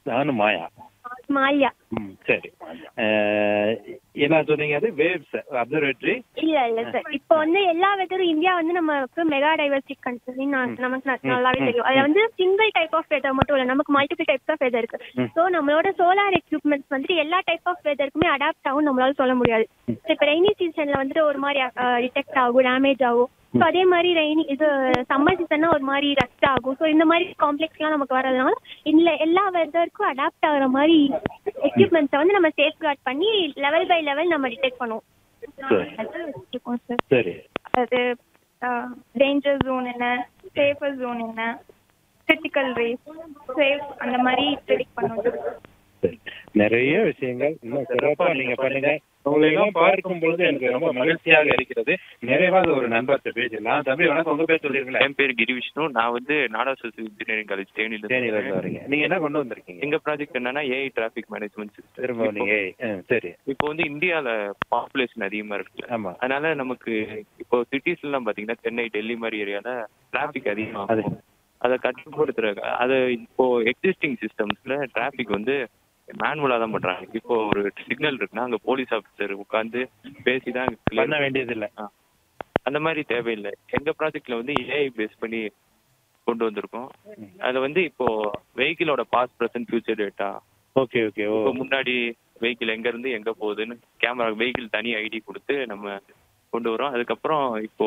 நானும் மாயா மால்யா ம் சரி அஹ், என்ன சொன்னீங்க அது வேவ்ஸ் அப்சர்வேட்டரி இல்ல இல்ல சார் இப்போ வந்து எல்லா வெதரும் இந்தியா வந்து நமக்கு மெகா டைவர்சிட்டி கண்ட்ரி நமக்கு ந- நல்லாவே தெரியும் அதுல வந்து சிங்கிள் டைப் ஆஃப் வெதர் மட்டும் இல்ல நமக்கு மல்டிபிள் டைப்ஸ் ஆஃப் வெதர் இருக்கு சோ நம்மளோட சோலார் எக்யூப்மெண்ட்ஸ் வந்துட்டு எல்லா டைப் ஆஃப் வெதருக்குமே அடாப்ட் ஆகும் நம்மளால சொல்ல முடியாது இப்போ ரெய்னி சீசன்ல வந்துட்டு ஒரு மாதிரி டிடெக்ட் ஆகும் டேமேஜ் ஆகும் ஸோ அதே மாதிரி ரெய்னி இது சம்மர் சீசன்னா ஒரு மாதிரி ரஸ்ட் ஆகும் ஸோ இந்த மாதிரி காம்ப்ளெக்ஸ்லாம் நமக்கு வரதுனால இந்த எல்லா வெதருக்கும் அடாப்ட் ஆகுற மாதிரி எக்யூப்மெண்ட்ஸை வந்து நம்ம சேஃப் கார்ட் பண்ணி லெவல் பை லெவல் நம்ம டிடெக்ட் பண்ணுவோம் சரி. அது வச்சிருக்கோம் சார் சரி அது டேஞ்சர் ஜோன் என்ன சேஃபர் ஜோன் என்ன கிரிட்டிக்கல் ரேஸ் சேஃப் அந்த மாதிரி ப்ரெடிக்ட் பண்ணுவோம் சரி. நிறைய விஷயங்கள் இன்னும் சிறப்பா நீங்க பண்ணுங்க உங்களை எல்லாம் பார்க்கும் பொழுது எனக்கு ரொம்ப மகிழ்ச்சியாக இருக்கிறது நிறைவாக ஒரு நண்பர்கிட்ட பேசலாம் தம்பி வணக்கம் உங்க பேர் சொல்லிருங்களேன் என் பேர் கிரி விஷ்ணு நான் வந்து நாடா சோசியல் இன்ஜினியரிங் காலேஜ் தேனியில தேனியில இருந்து வரீங்க நீங்க என்ன கொண்டு வந்திருக்கீங்க எங்க ப்ராஜெக்ட் என்னன்னா ஏஐ டிராஃபிக் மேனேஜ்மெண்ட் திரும்ப சிஸ்டம் நீங்க ஆ, சரி இப்போ வந்து இந்தியால பாப்புலேஷன் அதிகமா இருக்குல்ல ஆமா அதனால நமக்கு இப்போ சிட்டிஸ்ல எல்லாம் பாத்தீங்கன்னா சென்னை டெல்லி மாதிரி ஏரியால டிராபிக் அது- அதிகமாகும் அதை கட்டுப்படுத்துற அது இப்போ எக்ஸிஸ்டிங் சிஸ்டம்ஸ்ல டிராபிக் வந்து மேனுவலா தான் பண்றாங்க இப்போ ஒரு சிக்னல் இருக்குன்னா அங்க போலீஸ் ஆஃபீஸர் உட்காந்து பேசி தான் clear பண்ண வேண்டியது இல்ல அந்த மாதிரி தேவையில்லை எங்க ப்ராஜெக்ட்ல வந்து ஏஐ பேஸ் பண்ணி கொண்டு வந்திருக்கோம் அதுல வந்து இப்போ வெஹிக்கிளோட past present future data okay okay ஓ இப்போ முன்னாடி வெஹிக்கிள் எங்க இருந்து எங்க போகுதுன்னு கேமரா வெஹிக்கிள் தனி ஐடி கொடுத்து நம்ம கொண்டு வரோம் அதுக்கப்புறம் இப்போ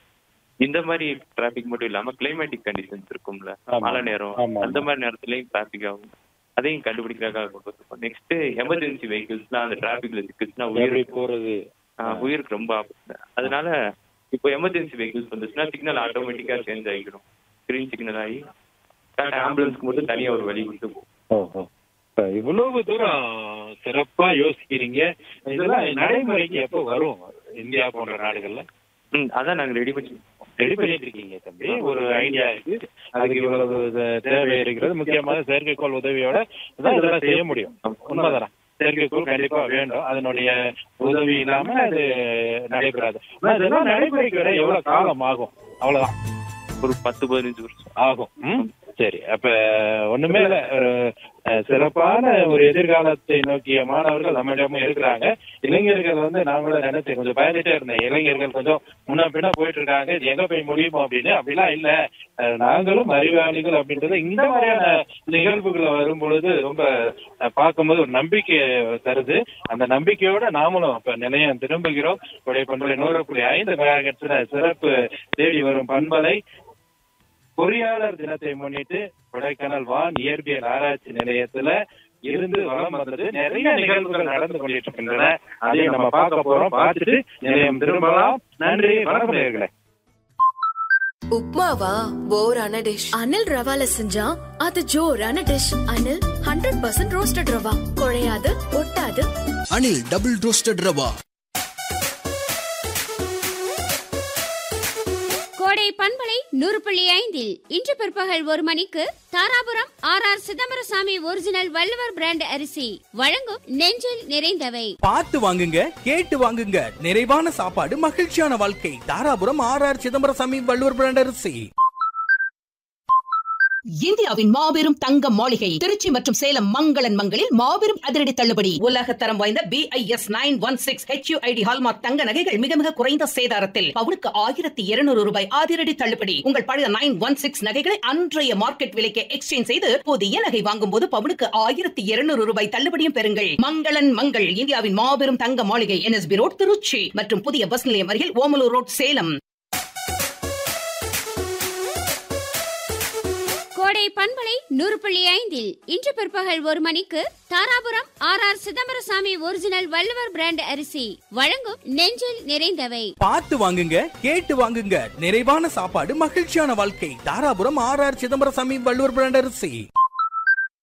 இந்த மாதிரி டிராபிக் மட்டும் இல்லாம கிளைமேட்டிக் கண்டிஷன்ஸ் இருக்கும்ல ஆமா. மழை நேரம் ஆமா. அந்த மாதிரி நேரத்துலயும் டிராபிக் ஆகும் அதையும் கண்டுபிடிக்கிறதுக்காக கொண்டு வந்திருக்கோம் நெக்ஸ்ட் எமர்ஜென்சி வெஹிக்கிள்ஸ்லாம் அந்த டிராபிக்ல சிக்கிச்சுன்னா எப்படி உயிர் போறது ஆஹ் உயிருக்கு ரொம்ப ஆபத்து அதனால இப்போ எமர்ஜென்சி வெஹிக்கிள்ஸ் வந்துச்சுன்னா சிக்னல் ஆட்டோமேட்டிக்கா சேஞ்ச் ஆகிடும் கிரீன் சிக்னல் ஆகி ஆம்புலன்ஸ்க்கு மட்டும் தனியா ஒரு வழி கொடுத்து போகும் ஓஹோ இப்ப இவ்வளவு தூரம் சிறப்பா யோசிக்கிறீங்க இதெல்லாம் நடைமுறைக்கு எப்போ வரும் இந்தியா போன்ற நாடுகள்ல ம் அதான் நாங்க ரெடி பண்ணி ரெடி பண்ணிட்டு இருக்கீங்க தம்பி ஒரு ஐடியா இருக்கு அதுக்கு இவ்வளவு தே- தேவை இருக்கிறது முக்கியமாக செயற்கைக்கோள் உதவியோட தான் இதெல்லாம் செய்ய முடியும் உண்மைதானா செயற்கைக்கோள் கண்டிப்பா வேண்டும் அதனுடைய உதவி இல்லாம அது நடைபெறாது ஆனா இதெல்லாம் நடைமுறைக்கு வர எவ்வளவு காலம் ஆகும் அவ்வளவுதான் ஒரு பத்து பதினஞ்சு வருஷம் ஆகும் ம்? சரி அப்ப ஒண்ணுமே இல்ல ஒரு அஹ், சிறப்பான ஒரு எதிர்காலத்தை நோக்கிய மாணவர்கள் நம்மிடமும் இருக்கிறாங்க இளைஞர்கள் வந்து நான் கூட நினைச்சேன் கொஞ்சம் பயந்துட்டே இருந்தேன் இளைஞர்கள் கொஞ்சம் முன்ன பின்ன போயிட்டு இருக்காங்க இது எங்க போய் முடியுமோ அப்படின்னு அப்படிலாம் இல்ல அஹ், நாங்களும் அறிவாளிகள் அப்படின்றது இந்த மாதிரியான நிகழ்வுகளை வரும் பொழுது ரொம்ப அஹ், பார்க்கும்போது ஒரு நம்பிக்கை தருது அந்த நம்பிக்கையோட நாமளும் இப்ப நிலையம் திரும்புகிறோம் கொடை பண்பலை நூறு புள்ளி ஐந்து மெகாஹெர்ட்ஸ்ல சிறப்பு தேடி வரும் பண்பலை பொறியாளர் தினத்தை முன்னிட்டு கொடைக்கானல் வான் இயற்பியல் ஆராய்ச்சி நிலையத்துல இருந்து வளம் வந்தது நிறைய நிகழ்வுகள் நடந்து கொண்டிட்டு இருக்கின்றன அதையும் நம்ம பார்க்க போறோம் பார்த்துட்டு நிலையம் திரும்பலாம் நன்றி வணக்கம் நேயர்களே உப்மாவா போரான டிஷ் அனில் ரவால செஞ்சா அது ஜோரான dish Anil hundred percent roasted rava குழையாது ஒட்டாது அனில் டபுள் ரோஸ்டட் ரவா கோடை பண்பலை நூறு புள்ளி ஐந்தில் இன்று பிற்பகல் ஒரு மணிக்கு Dharapuram R R Chidambarasamy original Valluvar brand அரிசி வழங்கும் நெஞ்சில் நிறைந்தவை பார்த்து வாங்குங்க கேட்டு வாங்குங்க நிறைவான சாப்பாடு மகிழ்ச்சியான வாழ்க்கை Dharapuram R R Chidambarasamy Valluvar brand அரிசி இந்தியாவின் மாபெரும் தங்க மாளிகை திருச்சி மற்றும் சேலம் மங்களன் மங்களில் மாபெரும் அதிரடி தள்ளுபடி உலக தரம் வாய்ந்த B I S nine one six HUID hallmark தங்க நகைகள் மிக மிக குறைந்த சேதாரத்தில் பவுனுக்கு ஆயிரத்தி இருநூறு ரூபாய் அதிரடி தள்ளுபடி உங்கள் பழைய நைன் ஒன் சிக்ஸ் நகைகளை அன்றைய மார்க்கெட் விலைக்கு எக்ஸ்சேஞ்ச் செய்து புதிய நகை வாங்கும் போது பவுனுக்கு ஆயிரத்தி இருநூறு ரூபாய் தள்ளுபடியும் பெறுங்கள் மங்களன் மங்கள் இந்தியாவின் மாபெரும் தங்க மாளிகை என்எஸ்பி ரோட் திருச்சி மற்றும் புதிய பஸ் நிலையம் அருகில் ஓமலூர் ரோட் சேலம் கோடை பண்பலை நூறு புள்ளி ஐந்தில் இன்று பிற்பகல் ஒரு மணிக்கு Dharapuram R R Chidambarasamy original Valluvar brand அரிசி வழங்கும் நெஞ்சில் நிறைந்தவை பார்த்து வாங்குங்க கேட்டு வாங்குங்க நிறைவான சாப்பாடு மகிழ்ச்சியான வாழ்க்கை Dharapuram R R Chidambarasamy Valluvar brand அரிசி